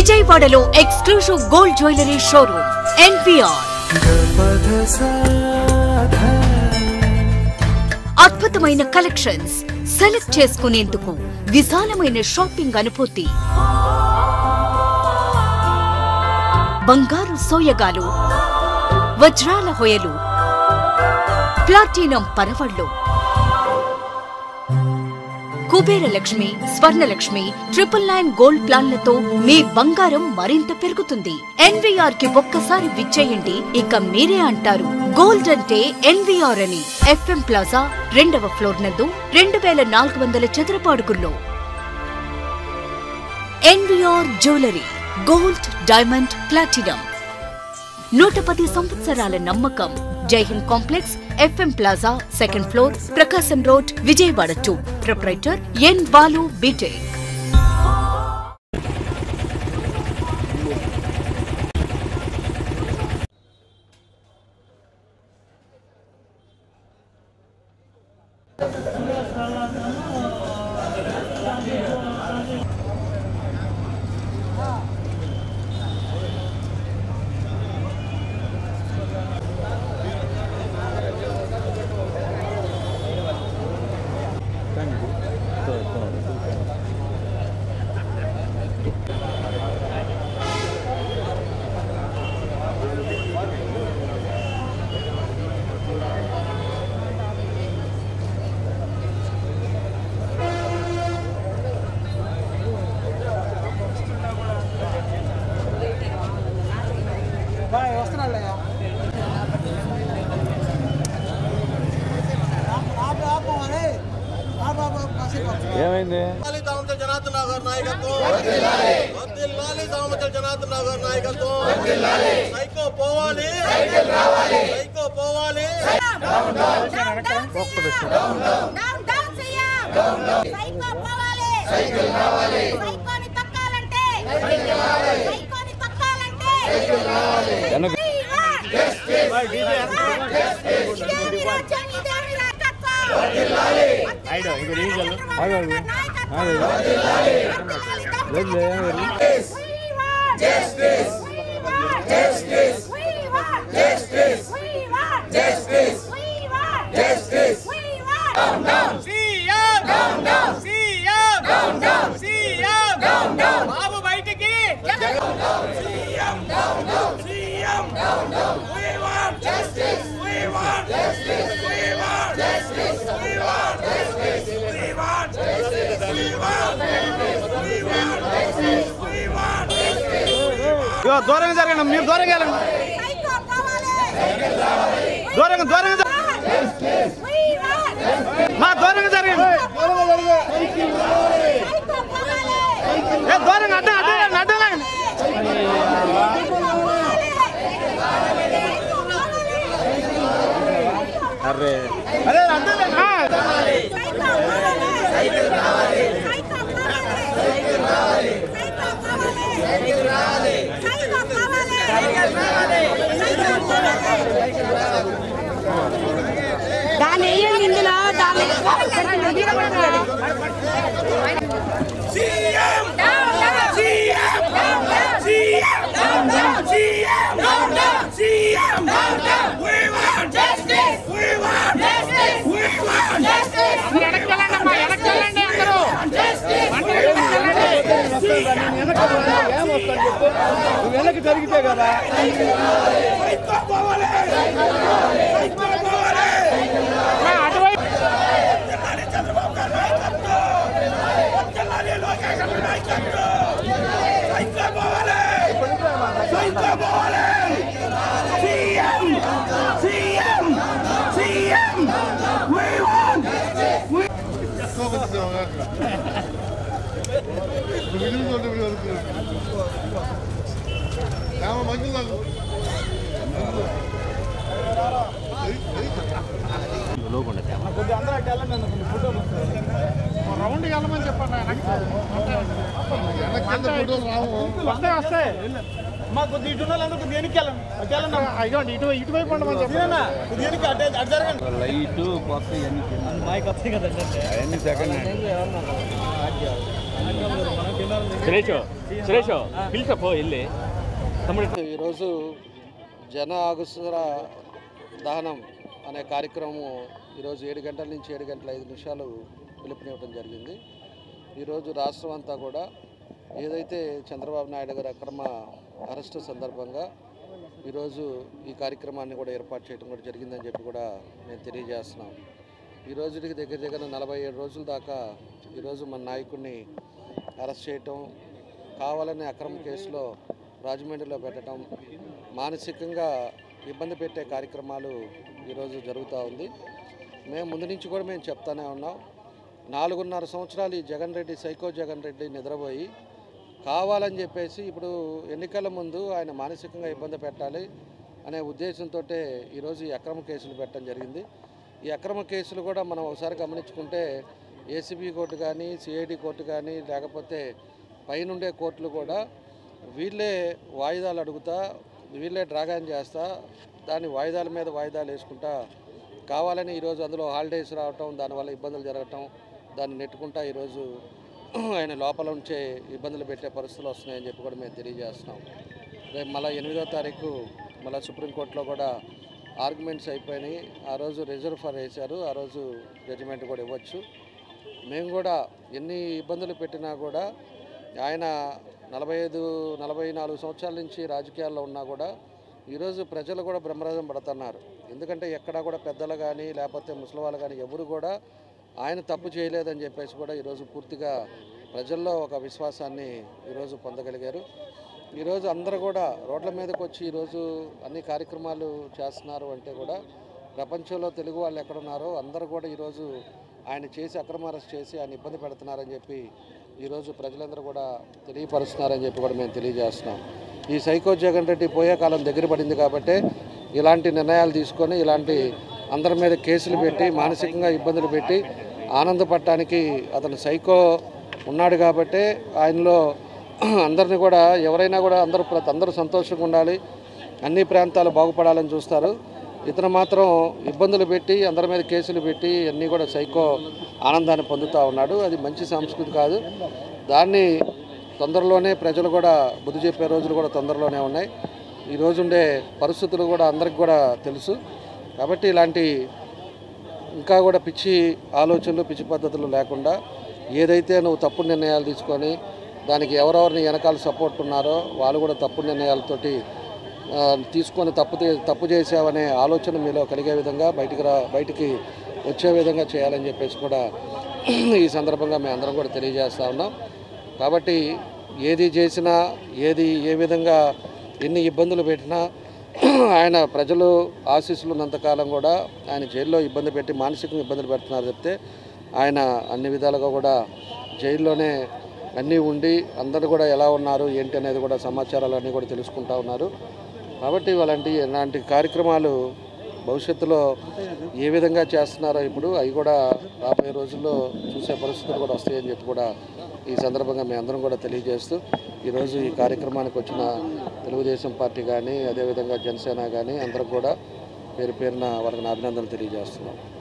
విజయవాడలో exclusive gold jewellery showroom NPR అద్భుతమైన collections select చేసుకునేందుకు విశాలమైన షాపింగ్ అనుభూతి బంగారు సోయగాలు వజ్రాల హొయలు ప్లాటినం పరవళ్ళు Kubera Lakshmi Swarnalakshmi triple nine gold ప్లాన్లతో మీ బంగారం మరింత పెరుగుతుంది ఎన్వీఆర్ కి ఒక్కసారి విచ్చేయండి ఇక మీరే అంటారు గోల్డ్ అంటే ఎన్వీఆర్ అని ఎఫ్ఎం ప్లాజా రెండవ ఫ్లోర్ నందు రెండు వేల నాలుగు వందల చదరపాడుగుల్లో NVR jewellery gold diamond platinum నూట పది సంవత్సరాల నమ్మకం Jaihind complex FM plaza second floor Prakasam road Vijayawada two proprietor N Balu BTech ఏమైంది లాలి దామచల్ జనార్దన్ రావు గారి నాయకత్వం వర్ధిల్లాలి దామచల్ జనార్దన్ రావు గారి నాయకత్వం సైకో పోవాలి సైకో పోవాలి డౌన్ డౌన్ సీఎం సైకో పోవాలి సైకిల్ రావాలి సైకోని తక్కాలంటే సైకిల్ రావాలి సైకోని తక్కాలంటే సైకిల్ రావాలి వెనక- ఐడో ఇది రీజన్ ఆగు, ఆగు. ఆగు. లేదు, లేదు, ఏం లేదు. Justice! We want justice! We want justice! We want justice! We want justice! We want down down! CM Down down! CM Down down! CM Down down! Babu బయటికి CM down down CM down down we want justice we want justice we want justice we want justice we want justice we want we want justice we want ఇగో దూరంగా జరగండి మీరు దూరంగా వెళ్ళండి psycho పోవాలి దూరంగా దూరంగా జరగండి. వి వాంట్ మా దూరంగా జరగండి సైకో పోవాలి ఏ దూరంగా అడ్డం అడ్డం అడ్డం అరే అదే అడ్డం సైకో పోవాలి సైకో పోవాలి సైకో రావాలి సైకో పోవాలి సైకో రావాలి సైకో పోవాలి సైకో పోవాలి దాని వేయండి ఇందులో దాని CM CM CM CM CM we want justice we want justice we want justice వెనక్కెళ్ళండి వెనక్కెళ్ళండి అందరూ వెనక్కి జరిగితే కదా మా అటువైపు కొద్దిగా అందరూ అటు వెళ్ళండి అన్న, కొన్ని ఫోటోలు వస్తాయి. రౌండ్ వెళ్ళమని చెప్పండి వస్తాయి వస్తాయి మా కొద్దిగా ఇటు ఉన్న వాళ్ళందరూ కొద్దిగా వెనక్కి వెళ్ళండి అటు వెళ్ళండి అన్న. అయ్యోండి ఇటు ఇటువైపు ఉండమని చెప్పండి మీరేనా? కొద్దిగా వెనక్కి అటు అటు జరగండి లైట్ కొత్త ఇవన్నీ మైక్ వస్తాయి కదండి అవన్నీ సెకండ్ హ్యాండ్ మనం కెమెరాలు సురేష్ సురేష్ పిలిచపో వెళ్ళి తమ్ముడు ఈరోజు జన ఆగుసర దహనం అనే కార్యక్రమం ఈరోజు ఏడు గంటల నుంచి ఏడు గంటల ఐదు నిమిషాలు పిలుపునివ్వడం జరిగింది ఈరోజు రాష్ట్రం అంతా కూడా ఏదైతే చంద్రబాబు నాయుడు గారి అక్రమ అరెస్టు సందర్భంగా ఈరోజు ఈ కార్యక్రమాన్ని కూడా ఏర్పాటు చేయడం కూడా జరిగిందని చెప్పి కూడా మేము తెలియజేస్తున్నాం ఈ రోజుకి దగ్గర దగ్గర నలభై ఏడు రోజుల దాకా ఈరోజు మన నాయకుడిని అరెస్ట్ చేయటం కావాలనే అక్రమ కేసులో రాజమండ్రిలో పెట్టడం మానసికంగా ఇబ్బంది పెట్టే కార్యక్రమాలు ఈరోజు జరుగుతూ ఉంది మేము ముందు నుంచి కూడా మేము చెప్తానే ఉన్నాం నాలుగున్నర సంవత్సరాలు ఈ జగన్ రెడ్డి సైకో జగన్ రెడ్డి నిద్రపోయి కావాలని చెప్పేసి ఇప్పుడు ఎన్నికల ముందు ఆయన మానసికంగా ఇబ్బంది పెట్టాలి అనే ఉద్దేశంతో ఈరోజు ఈ అక్రమ కేసులు పెట్టడం జరిగింది ఈ అక్రమ కేసులు కూడా మనం ఒకసారి గమనించుకుంటే ఏసీబీ కోర్టు కానీ సిఐడి కోర్టు కానీ లేకపోతే పైనుండే కోర్టులు కూడా వీళ్ళే వాయిదాలు అడుగుతా వీళ్ళే డ్రాగాన్ చేస్తా దాని వాయిదాల మీద వాయిదాలు వేసుకుంటా కావాలని ఈరోజు అందులో హాలిడేస్ రావటం దానివల్ల ఇబ్బందులు జరగటం దాన్ని నెట్టుకుంటా ఈరోజు ఆయన లోపల ఉంచే ఇబ్బందులు పెట్టే పరిస్థితులు వస్తున్నాయని చెప్పి కూడా మేము తెలియజేస్తున్నాం రేపు మళ్ళీ ఎనిమిదో తారీఖు మళ్ళీ సుప్రీంకోర్టులో కూడా ఆర్గ్యుమెంట్స్ అయిపోయినాయి ఆ రోజు రిజర్వ్ ఫర్ వేశారు ఆ రోజు జడ్జిమెంట్ కూడా ఇవ్వచ్చు మేము కూడా ఎన్ని ఇబ్బందులు పెట్టినా కూడా ఆయన నలభై ఐదు నలభై నాలుగు సంవత్సరాల నుంచి రాజకీయాల్లో ఉన్నా కూడా ఈరోజు ప్రజలు కూడా బ్రహ్మరథం పడుతున్నారు ఎందుకంటే ఎక్కడా కూడా పెద్దలు కానీ లేకపోతే ముసలి వాళ్ళు కానీ ఎవరు కూడా ఆయన తప్పు చేయలేదని చెప్పేసి కూడా ఈరోజు పూర్తిగా ప్రజల్లో ఒక విశ్వాసాన్ని ఈరోజు పొందగలిగారు ఈరోజు అందరూ కూడా రోడ్ల మీదకి వచ్చి ఈరోజు అన్ని కార్యక్రమాలు చేస్తున్నారు అంటే కూడా ప్రపంచంలో తెలుగు వాళ్ళు ఎక్కడున్నారో అందరూ కూడా ఈరోజు ఆయన చేసి అక్రమ అరెస్ట్ చేసి ఆయన ఇబ్బంది పెడుతున్నారని చెప్పి ఈరోజు ప్రజలందరూ కూడా తెలియపరుస్తున్నారని చెప్పి కూడా మేము తెలియజేస్తున్నాం ఈ సైకో జగన్ రెడ్డి పోయే కాలం దగ్గర పడింది కాబట్టి ఇలాంటి నిర్ణయాలు తీసుకొని ఇలాంటి అందరి మీద కేసులు పెట్టి మానసికంగా ఇబ్బందులు పెట్టి ఆనందపడటానికి అతను సైకో ఉన్నాడు కాబట్టి ఆయనలో అందరిని కూడా ఎవరైనా కూడా అందరూ ప్రతి అందరూ సంతోషంగా ఉండాలి అన్ని ప్రాంతాలు బాగుపడాలని చూస్తారు ఇతను మాత్రం ఇబ్బందులు పెట్టి అందరి మీద కేసులు పెట్టి అన్నీ కూడా సైకో ఆనందాన్ని పొందుతూ ఉన్నాడు అది మంచి సంస్కృతి కాదు దాన్ని తొందరలోనే ప్రజలు కూడా బుద్ధి చెప్పే రోజులు కూడా తొందరలోనే ఉన్నాయి ఈ రోజు ఉండే పరిస్థితులు కూడా అందరికి కూడా తెలుసు కాబట్టి ఇలాంటి ఇంకా కూడా పిచ్చి ఆలోచనలు పిచ్చి పద్ధతులు లేకుండా ఏదైతే నువ్వు తప్పుడు నిర్ణయాలు తీసుకొని దానికి ఎవరెవరిని వెనకాల సపోర్ట్ ఉన్నారో వాళ్ళు కూడా తప్పుడు నిర్ణయాలతోటి ఆ, తీసుకొని తప్పు తే- తప్పు చేసావనే ఆలోచన మీలో కలిగే విధంగా బయటికి రా బయటికి వచ్చే విధంగా చేయాలని చెప్పేసి కూడా ఈ సందర్భంగా మేము అందరం కూడా తెలియజేస్తా ఉన్నాం కాబట్టి ఏది చేసినా ఏది ఏ విధంగా ఎన్ని ఇబ్బందులు పెట్టినా ఆయన ప్రజలు ఆశీస్సులు ఉన్నంతకాలం కూడా ఆయన జైల్లో ఇబ్బంది పెట్టి మానసికంగా ఇబ్బందులు పెడుతున్నారు చెప్తే ఆయన అన్ని విధాలుగా కూడా జైల్లోనే అన్నీ ఉండి అందరూ కూడా ఎలా ఉన్నారు ఏంటి అనేది కూడా సమాచారాలు అన్నీ కూడా తెలుసుకుంటా ఉన్నారు కాబట్టి అలాంటి ఇలాంటి కార్యక్రమాలు భవిష్యత్తులో ఏ విధంగా చేస్తున్నారో ఇప్పుడు అవి కూడా రాబోయే రోజుల్లో చూసే పరిస్థితులు కూడా వస్తాయని చెప్పి కూడా ఈ సందర్భంగా మేము అందరం కూడా తెలియజేస్తూ ఈరోజు ఈ కార్యక్రమానికి వచ్చిన తెలుగుదేశం పార్టీ కానీ అదేవిధంగా జనసేన కానీ అందరం కూడా పేరు పేరున వాళ్ళకి నా అభినందనలు తెలియజేస్తున్నాం